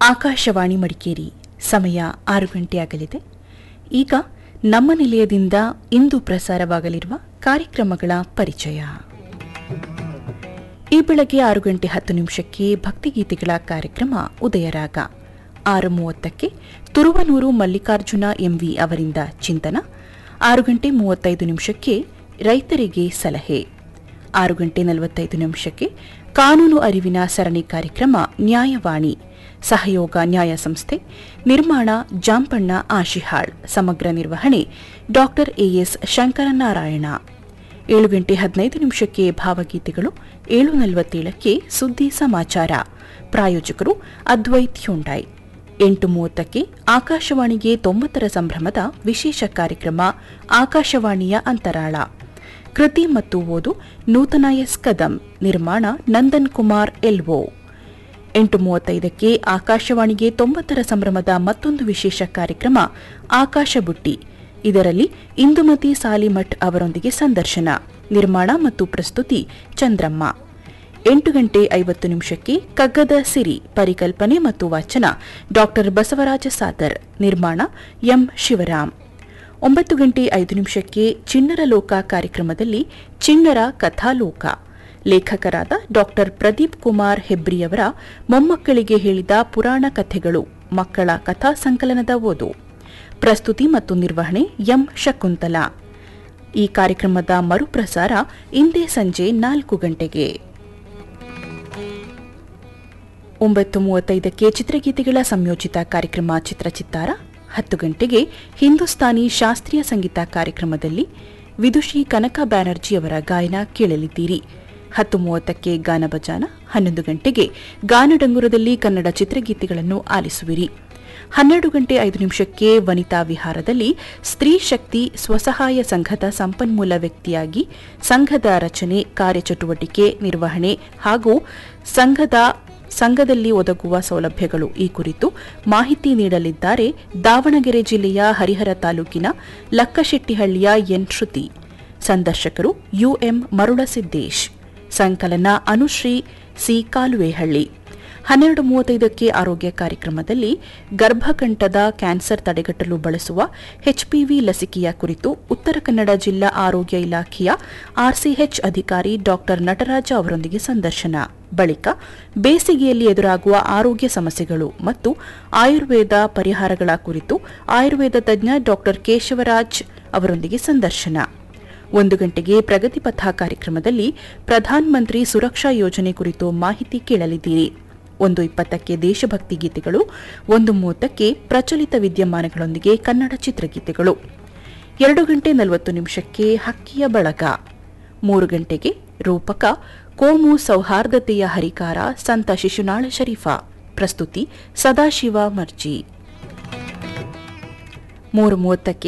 ಆಕಾಶವಾಣಿ ಮಡಿಕೇರಿ ಸಮಯ ಆರು ಗಂಟೆಯಾಗಲಿದೆ ಈಗ ನಮ್ಮ ನಿಲಯದಿಂದ ಇಂದು ಪ್ರಸಾರವಾಗಲಿರುವ ಕಾರ್ಯಕ್ರಮಗಳ ಪರಿಚಯ ಈ ಬೆಳಗ್ಗೆ ಆರು ಗಂಟೆ ಹತ್ತು ನಿಮಿಷಕ್ಕೆ ಭಕ್ತಿಗೀತೆಗಳ ಕಾರ್ಯಕ್ರಮ ಉದಯರಾಗ ಆರು ಮೂವತ್ತಕ್ಕೆ ತುರುವನೂರು ಮಲ್ಲಿಕಾರ್ಜುನ ಎಂವಿ ಅವರಿಂದ ಚಿಂತನ ಆರು ಗಂಟೆ ಮೂವತ್ತೈದು ನಿಮಿಷಕ್ಕೆ ರೈತರಿಗೆ ಸಲಹೆ ಆರು ಗಂಟೆ ನಲವತ್ತೈದು ನಿಮಿಷಕ್ಕೆ ಕಾನೂನು ಅರಿವಿನ ಸರಣಿ ಕಾರ್ಯಕ್ರಮ ನ್ಯಾಯವಾಣಿ ಸಹಯೋಗ ನ್ಯಾಯ ಸಂಸ್ಥೆ ನಿರ್ಮಾಣ ಜಾಂಪಣ್ಣ ಆಶಿಹಾಳ್ ಸಮಗ್ರ ನಿರ್ವಹಣೆ ಡಾಕ್ಟರ್ ಎಎಸ್ ಶಂಕರನಾರಾಯಣ ಏಳು ಗಂಟೆ ಹದಿನೈದು ನಿಮಿಷಕ್ಕೆ ಭಾವಗೀತೆಗಳು ಏಳು ನಲವತ್ತೇಳಕ್ಕೆ ಸುದ್ದಿ ಸಮಾಚಾರ ಪ್ರಾಯೋಜಕರು ಅದ್ವೈತ್ ಹ್ಯುಂಡೈ ಎಂಟು ಮೂವತ್ತಕ್ಕೆ ಆಕಾಶವಾಣಿಗೆ ತೊಂಬತ್ತರ ಸಂಭ್ರಮದ ವಿಶೇಷ ಕಾರ್ಯಕ್ರಮ ಆಕಾಶವಾಣಿಯ ಅಂತರಾಳ ಕೃತಿ ಮತ್ತು ಓದು ನೂತನ ಎಸ್ ಕದಂ ನಿರ್ಮಾಣ ನಂದನ್ ಕುಮಾರ್ ಎಲ್ವೋ ಎಂಟು ಮೂವತ್ತೈದಕ್ಕೆ ಆಕಾಶವಾಣಿಗೆ ತೊಂಬತ್ತರ ಸಂಭ್ರಮದ ಮತ್ತೊಂದು ವಿಶೇಷ ಕಾರ್ಯಕ್ರಮ ಆಕಾಶ ಬುಟ್ಟಿ ಇದರಲ್ಲಿ ಇಂದುಮತಿ ಸಾಲಿಮಠ್ ಅವರೊಂದಿಗೆ ಸಂದರ್ಶನ ನಿರ್ಮಾಣ ಮತ್ತು ಪ್ರಸ್ತುತಿ ಚಂದ್ರಮ್ಮ ಎಂಟು ಗಂಟೆ ಐವತ್ತು ನಿಮಿಷಕ್ಕೆ ಕಗ್ಗದ ಸಿರಿ ಪರಿಕಲ್ಪನೆ ಮತ್ತು ವಾಚನ ಡಾಕ್ಟರ್ ಬಸವರಾಜ ಸಾದರ್ ನಿರ್ಮಾಣ ಎಂ ಶಿವರಾಮ್ ಒಂಬತ್ತು ಗಂಟೆ ಐದು ನಿಮಿಷಕ್ಕೆ ಚಿಣ್ಣರ ಲೋಕ ಕಾರ್ಯಕ್ರಮದಲ್ಲಿ ಚಿಣ್ಣರ ಕಥಾಲೋಕ ಲೇಖಕರಾದ ಡಾಕ್ಟರ್ ಪ್ರದೀಪ್ ಕುಮಾರ್ ಹೆಬ್ರಿಯವರ ಮೊಮ್ಮಕ್ಕಳಿಗೆ ಹೇಳಿದ ಪುರಾಣ ಕಥೆಗಳು ಮಕ್ಕಳ ಕಥಾ ಸಂಕಲನದ ಓದು ಪ್ರಸ್ತುತಿ ಮತ್ತು ನಿರ್ವಹಣೆ ಎಂ ಶಕುಂತಲಾ ಈ ಕಾರ್ಯಕ್ರಮದ ಮರುಪ್ರಸಾರ ಇಂದೇ ಸಂಜೆ ನಾಲ್ಕು ಗಂಟೆಗೆ ಒಂಬತ್ತು ಮೂವತ್ತೈದಕ್ಕೆ ಚಿತ್ರಗೀತೆಗಳ ಸಂಯೋಜಿತ ಕಾರ್ಯಕ್ರಮ ಚಿತ್ರಚಿತ್ತಾರ ಹತ್ತು ಗಂಟೆಗೆ ಹಿಂದೂಸ್ತಾನಿ ಶಾಸ್ತ್ರೀಯ ಸಂಗೀತ ಕಾರ್ಯಕ್ರಮದಲ್ಲಿ ವಿದುಷಿ ಕನಕ ಬ್ಯಾನರ್ಜಿ ಅವರ ಗಾಯನ ಕೇಳಲಿದ್ದೀರಿ ಹತ್ತು ಮೂವತ್ತಕ್ಕೆ ಗಾನ ಬಜಾನ ಹನ್ನೊಂದು ಗಂಟೆಗೆ ಗಾನಡಂಗುರದಲ್ಲಿ ಕನ್ನಡ ಚಿತ್ರಗೀತೆಗಳನ್ನು ಆಲಿಸುವಿರಿ ಹನ್ನೆರಡು ಗಂಟೆ ಐದು ನಿಮಿಷಕ್ಕೆ ವನಿತಾ ವಿಹಾರದಲ್ಲಿ ಸ್ತ್ರೀ ಶಕ್ತಿ ಸ್ವಸಹಾಯ ಸಂಘದ ಸಂಪನ್ಮೂಲ ವ್ಯಕ್ತಿಯಾಗಿ ಸಂಘದ ರಚನೆ ಕಾರ್ಯಚಟುವಟಿಕೆ ನಿರ್ವಹಣೆ ಹಾಗೂ ಸಂಘದ ಸಂಘದಲ್ಲಿ ಒದಗುವ ಸೌಲಭ್ಯಗಳು ಈ ಕುರಿತು ಮಾಹಿತಿ ನೀಡಲಿದ್ದಾರೆ ದಾವಣಗೆರೆ ಜಿಲ್ಲೆಯ ಹರಿಹರ ತಾಲೂಕಿನ ಲಕ್ಕಶೆಟ್ಟಿಹಳ್ಳಿಯ ಎನ್ ಶ್ರುತಿ ಸಂದರ್ಶಕರು ಯುಎಂ ಮರುಳಸಿದ್ದೇಶ್ ಸಂಕಲನ ಅನುಶ್ರೀ ಸಿ ಕಾಲುವೆಹಳ್ಳಿ ಹನ್ನೆರಡು ಮೂವತ್ತೈದಕ್ಕೆ ಆರೋಗ್ಯ ಕಾರ್ಯಕ್ರಮದಲ್ಲಿ ಗರ್ಭಕಂಠದ ಕ್ಯಾನ್ಸರ್ ತಡೆಗಟ್ಟಲು ಬಳಸುವ ಎಚ್ಪಿವಿ ಲಸಿಕೆಯ ಕುರಿತು ಉತ್ತರ ಕನ್ನಡ ಜಿಲ್ಲಾ ಆರೋಗ್ಯ ಇಲಾಖೆಯ ಆರ್ಸಿಎಚ್ ಅಧಿಕಾರಿ ಡಾಕ್ಟರ್ ನಟರಾಜ ಅವರೊಂದಿಗೆ ಸಂದರ್ಶನ ಬಳಿಕ ಬೇಸಿಗೆಯಲ್ಲಿ ಎದುರಾಗುವ ಆರೋಗ್ಯ ಸಮಸ್ಯೆಗಳು ಮತ್ತು ಆಯುರ್ವೇದ ಪರಿಹಾರಗಳ ಕುರಿತು ಆಯುರ್ವೇದ ತಜ್ಞ ಡಾಕ್ಟರ್ ಕೇಶವರಾಜ್ ಅವರೊಂದಿಗೆ ಸಂದರ್ಶನ ಒಂದು ಗಂಟೆಗೆ ಪ್ರಗತಿಪಥ ಕಾರ್ಯಕ್ರಮದಲ್ಲಿ ಪ್ರಧಾನಮಂತ್ರಿ ಸುರಕ್ಷಾ ಯೋಜನೆ ಕುರಿತು ಮಾಹಿತಿ ಕೇಳಲಿದ್ದೀರಿ ಒಂದು ಇಪ್ಪತ್ತಕ್ಕೆ ದೇಶಭಕ್ತಿ ಗೀತೆಗಳು ಒಂದು ಮೂವತ್ತಕ್ಕೆ ಪ್ರಚಲಿತ ವಿದ್ಯಮಾನಗಳೊಂದಿಗೆ ಕನ್ನಡ ಚಿತ್ರಗೀತೆಗಳು ಎರಡು ಗಂಟೆ ನಲವತ್ತು ನಿಮಿಷಕ್ಕೆ ಹಕ್ಕಿಯ ಬಳಗ ಮೂರು ಗಂಟೆಗೆ ರೂಪಕ ಕೋಮು ಸೌಹಾರ್ದತೆಯ ಹರಿಕಾರ ಸಂತ ಶಿಶುನಾಳ ಶರೀಫಾ ಪ್ರಸ್ತುತಿ ಸದಾಶಿವ ಮರ್ಜಿ ಮೂರು ಮೂವತ್ತಕ್ಕೆ